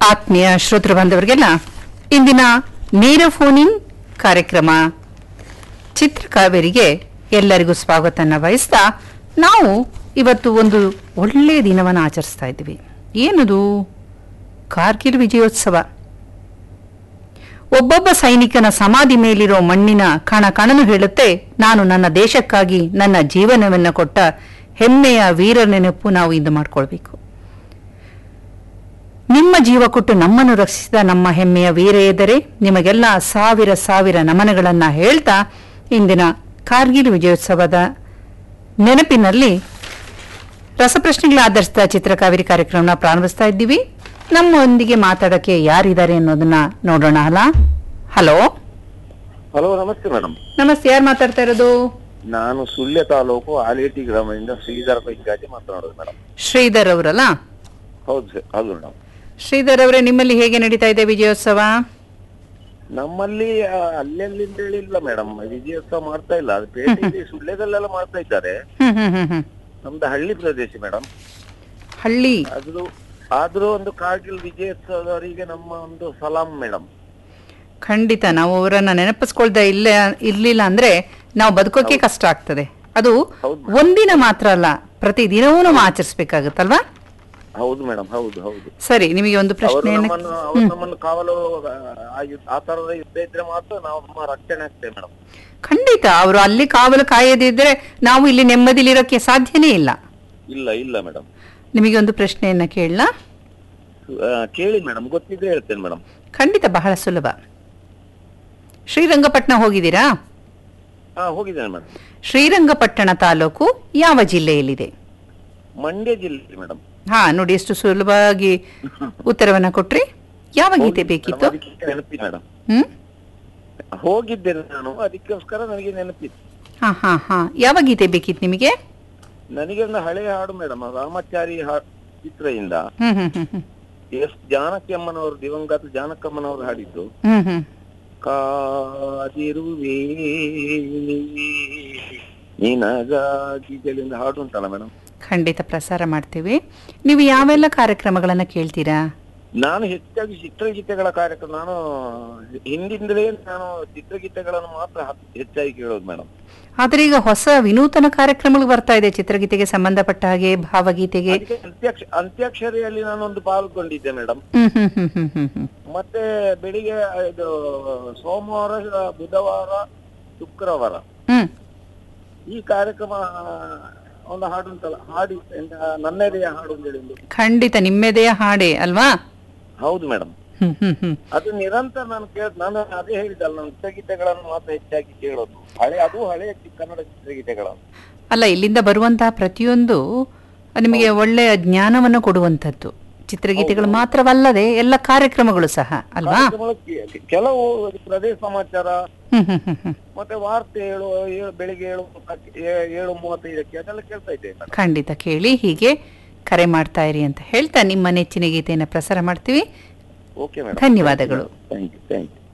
ಆತ್ಮೀಯ ಶ್ರೋತೃ ಬಾಂಧವರಿಗೆಲ್ಲ ಇಂದಿನ ನೇರ ಫೋನಿಂಗ್ ಕಾರ್ಯಕ್ರಮ ಚಿತ್ರಕಾವೇರಿಗೆ ಎಲ್ಲರಿಗೂ ಸ್ವಾಗತನ ವಹಿಸ್ತಾ ನಾವು ಇವತ್ತು ಒಂದು ಒಳ್ಳೆಯ ದಿನವನ್ನು ಆಚರಿಸ್ತಾ ಇದ್ದೀವಿ ಏನದು ಕಾರ್ಗಿಲ್ ವಿಜಯೋತ್ಸವ ಒಬ್ಬೊಬ್ಬ ಸೈನಿಕನ ಸಮಾಧಿ ಮೇಲಿರೋ ಮಣ್ಣಿನ ಕಣ ಕಣನು ಹೇಳುತ್ತೆ ನಾನು ನನ್ನ ದೇಶಕ್ಕಾಗಿ ನನ್ನ ಜೀವನವನ್ನು ಕೊಟ್ಟ ಹೆಮ್ಮೆಯ ವೀರ ನೆನಪು ನಾವು ಇಂದು ಮಾಡ್ಕೊಳ್ಬೇಕು ನಿಮ್ಮ ಜೀವ ಕೊಟ್ಟು ನಮ್ಮನ್ನು ರಕ್ಷಿಸಿದ ನಮ್ಮ ಹೆಮ್ಮೆಯ ವೀರ ಎದರೆ ನಿಮಗೆಲ್ಲ ಸಾವಿರ ಸಾವಿರ ನಮನಗಳನ್ನ ಹೇಳ್ತಾ ಇಂದಿನ ಕಾರ್ಗಿಲ್ ವಿಜಯೋತ್ಸವದ ನೆನಪಿನಲ್ಲಿ ರಸಪ್ರಶ್ನೆಗಳ ಆಧರಿಸಿದ ಚಿತ್ರಕಾವೇರಿ ಕಾರ್ಯಕ್ರಮನ ಪ್ರಾರಂಭಿಸ್ತಾ ಇದ್ದೀವಿ ನಮ್ಮೊಂದಿಗೆ ಮಾತಾಡಕ್ಕೆ ಯಾರಿದ್ದಾರೆ ಅನ್ನೋದನ್ನ ನೋಡೋಣ ಅಲ್ಲ ಹಲೋ ಹಲೋ ನಮಸ್ತೆ ಮೇಡಮ್ ನಮಸ್ತೆ ಯಾರು ಮಾತಾಡ್ತಾ ಇರೋದು ನಾನು ಸುಳ್ಯ ತಾಲೂಕು ಆಲೇಟಿ ಗ್ರಾಮದಿಂದ ಶ್ರೀಧರ ಪಂಚಾಯತಿ ಮಾತನಾಡೋದು ಮೇಡಮ್ ಶ್ರೀಧರ್ ಅವರಲ್ಲ ಹೌದು ಸರ್ ಹೌದು ಮೇಡಮ್ ಶ್ರೀಧರ್ ಅವರೇ ನಿಮ್ಮಲ್ಲಿ ಹೇಗೆ ನಡೀತಾ ಇದೆ ವಿಜಯೋತ್ಸವ ನಮ್ಮಲ್ಲಿ ಆ, ಅಲ್ಲೆಲ್ಲಿಂದ ಹೇಳಿಲ್ಲ ಮೇಡಮ್ ವಿಜಯೋತ್ಸವ ಮಾಡ್ತಾ ಇಲ್ಲ ಅದು ಪೇಟೆಯಲ್ಲಿ ಸುಳ್ಯದಲ್ಲೆಲ್ಲ ಮಾಡ್ತಾ ಇದ್ದಾರೆ ಹ್ಮ್ ಹ್ಮ್ ಹ್ಮ್ ಹ್ಮ್ ನಮ್ದು ಹಳ್ಳಿ ಪ್ರದೇಶ ಮೇಡಮ್ ಹಳ್ಳಿ ಆದ್ರೂ ಆದ್ರೂ ಒಂದು ಕಾರ್ಗಿಲ್ ವಿಜಯೋತ್ಸವದವರಿಗೆ ನಮ್ಮ ಒಂದು ಸಲಾಂ ಮೇಡಮ್ ಖಂಡಿತ ನಾವು ಅವರನ್ನ ನೆನಪಿಸ್ಕೊಳ್ದ ಇಲ್ಲ ಇರ್ಲಿಲ್ಲ ಅಂದ್ರೆ ನಾವು ಬದುಕೋಕೆ ಕಷ್ಟ ಆಗ್ತದೆ ಅದು ಹೌದು. ಒಂದಿನ ಮಾತ್ರ ಅಲ್ಲ ಪ್ರತಿ ದಿನವೂ ನಾವು ಆಚರಿಸ್ಬೇಕಾಗತ್ತಲ್ವಾ ಹೌದು ಮೇಡಮ್ ಹೌದು ಹೌದು ಸರಿ ನಿಮಗೆ ಒಂದು ಅವರು ಪ್ರಶ್ನೆಯನ್ನು ನಮ್ಮನ್ನು ಅವರು ನಮ್ಮನ್ನು ಕಾವಲು ಆ ಯುದ್ಧ- ಆ ತರದ ಯುದ್ಧ ಇದ್ರೆ ಮಾತ್ರ ನಾವು ನಮ್ಮ ರಕ್ಷಣೆ ಆಗ್ತೇವೆ ಮೇಡಮ್ ಖಂಡಿತ ಅವರು ಅಲ್ಲಿ ಕಾವಲು ಕಾಯದಿದ್ರೆ ನಾವು ಇಲ್ಲಿ ನೆಮ್ಮದಿಲಿರೋಕೆ ಸಾಧ್ಯನೇ ಇಲ್ಲ ಇಲ್ಲ ಇಲ್ಲ ಮೇಡಮ್ ನಿಮಗೆ ಒಂದು ಪ್ರಶ್ನೆಯನ್ನ ಕೇಳಲಾ ಕೇಳಿ ಮೇಡಮ್ ಗೊತ್ತಿದ್ರೆ ಹೇಳ್ತೇನೆ ಮೇಡಮ್ ಖಂಡಿತ ಬಹಳ ಸುಲಭ ಶ್ರೀರಂಗಪಟ್ಟಣ ಹೋಗಿದ್ದೀರಾ ಹಾ ಹೋಗಿದ್ದೇನೆ ಮೇಡಮ್ ಶ್ರೀರಂಗಪಟ್ಟಣ ತಾಲೂಕು ಯಾವ ಜಿಲ್ಲೆಯಲ್ಲಿದೆ ಮಂಡ್ಯ ಜಿಲ್ಲೆ ಮೇಡಮ್ ಹಾ ನೋಡಿ ಎಷ್ಟು ಸುಲಭವಾಗಿ ಉತ್ತರವನ್ನ ಕೊಟ್ರಿ ಯಾವ ಗೀತೆ ಬೇಕಿತ್ತು ನೆನಪಿದೆ ಮೇಡಮ್ ಹ್ಮ್ ಹೋಗಿದ್ದೇನೆ ನಾನು ಅದಕ್ಕೋಸ್ಕರ ನನಗೆ ನೆನಪಿತ್ತು ಹಾ ಹಾ ಹಾ ಯಾವ ಗೀತೆ ಬೇಕಿತ್ತು ನಿಮಗೆ ನನಗೆ ಒಂದು ಹಳೆಯ ಹಾಡು ಮೇಡಮ್ ರಾಮಾಚಾರಿ ಹಾ- ಚಿತ್ರದಿಂದ ಹ್ಮ್ ಹ್ಮ್ ಹ್ಮ್ ಹ್ಮ್ ಎಸ್ ಜಾನಕಮ್ಮನವರು ದಿವಂಗತ ಜಾನಕಮ್ಮನವರು ಹಾಡಿದ್ದು ಹ್ಮ್ ಹ್ಮ್ ಕಾದಿರುವೆ ನಿನಗಾಗಿ ಗಳಿಂದ ಹಾಡು ಉಂಟಲ್ಲ ಮೇಡಮ್ ಖಂಡಿತ ಪ್ರಸಾರ ಮಾಡ್ತೀವಿ ನೀವು ಯಾವೆಲ್ಲ ಕಾರ್ಯಕ್ರಮಗಳನ್ನ ಕೇಳ್ತೀರಾ ನಾನು ಹೆಚ್ಚಾಗಿ ಚಿತ್ರಗೀತೆಗಳ ಕಾರ್ಯಕ್ರಮ ನಾನು ಹಿಂದಿಂದಲೇ ನಾನು ಚಿತ್ರಗೀತೆಗಳನ್ನು ಮಾತ್ರ ಹತ್- ಹೆಚ್ಚಾಗಿ ಕೇಳೋದು ಮೇಡಮ್ ಆದ್ರೆ ಈಗ ಹೊಸ ವಿನೂತನ ಕಾರ್ಯಕ್ರಮಗಳು ಬರ್ತಾ ಇದೆ ಚಿತ್ರಗೀತೆಗೆ ಸಂಬಂಧಪಟ್ಟ ಹಾಗೆ ಭಾವಗೀತೆಗೆ ಅದಕ್ಕೆ ಅಂತ್ಯಾಕ್ಷ ಅಂತ್ಯಾಕ್ಷರಿಯಲ್ಲಿ ನಾನೊಂದು ಪಾಲ್ಗೊಂಡಿದ್ದೆ ಮೇಡಮ್ ಹ್ಮ್ ಹ್ಮ್ ಹ್ಮ್ ಹ್ಮ್ ಹ್ಮ್ ಹ್ಮ್ ಮತ್ತೆ ಬೆಳಿಗ್ಗೆ ಇದು ಸೋಮವಾರ ಬುಧವಾರ ಶುಕ್ರವಾರ ಹ್ಮ್ ಈ ಕಾರ್ಯಕ್ರಮ ಒಂದು ಹಾಡು ಉಂಟಲ್ಲ ಹಾಡಿ ಎಂತ ನನ್ನೆದೆಯ ಹಾಡು ಅಂತ ಹೇಳಿ ಒಂದು. ಖಂಡಿತ ನಿಮ್ಮೆದೆಯ ಹಾಡೆ ಅಲ್ವಾ ಹೌದು ಮೇಡಮ್ ಹ್ಮ್ ಹ್ಮ್ ಹ್ಮ್ ಅದು ನಿರಂತರ ನಾನು ಕೇಳ ನಾನು ಅದೇ ಹೇಳಿದಲ್ಲ ನಾನು ಚಿತ್ರಗೀತೆಗಳನ್ನು ಮಾತ್ರ ಹೆಚ್ಚಾಗಿ ಕೇಳೋದು ಹಳೆ ಅದು ಹಳೆಯ ಚಿ- ಕನ್ನಡ ಚಿತ್ರಗೀತೆಗಳನ್ನು ಅಲ್ಲ ಇಲ್ಲಿಂದ ಬರುವಂತಹ ಪ್ರತಿಯೊಂದು ನಿಮಗೆ ಒಳ್ಳೆಯ ಜ್ಞಾನವನ್ನು ಕೊಡುವಂಥದ್ದು ಚಿತ್ರಗೀತೆಗಳು ಮಾತ್ರವಲ್ಲದೆ ಎಲ್ಲ ಕಾರ್ಯಕ್ರಮಗಳು ಸಹ ಅಲ್ವಾ ಕಾರ್ಯಕ್ರಮಗಳು ಕೆ- ಕೆಲವು ಪ್ರದೇಶ ಸಮಾಚಾರ ಹ್ಮ್ ಹ್ಮ್ ಹ್ಮ್ ಹ್ಮ್ ಮತ್ತೆ ವಾರ್ತೆ ಏಳು ಏಳು ಬೆಳಿಗ್ಗೆ ಏಳು ಮೂವತ್ತಕ್ಕೆ, ಏ- ಏಳು ಮೂವತ್ತೈದಕ್ಕೆ ಅದೆಲ್ಲ ಕೇಳ್ತಾ ಇದ್ದೇವೆ ಮೇಡಮ್ ಖಂಡಿತ ಕೇಳಿ ಹೀಗೆ ಕರೆ ಮಾಡ್ತಾ ಇರಿ ಅಂತ ಹೇಳ್ತಾ ನಿಮ್ಮ ನೆಚ್ಚಿನ ಗೀತೆಯನ್ನು ಪ್ರಸಾರ ಮಾಡ್ತೀವಿ ಓಕೆ ಮೇಡಮ್ ಧನ್ಯವಾದಗಳು ಥ್ಯಾಂಕ್ ಯು ಥ್ಯಾಂಕ್ ಯು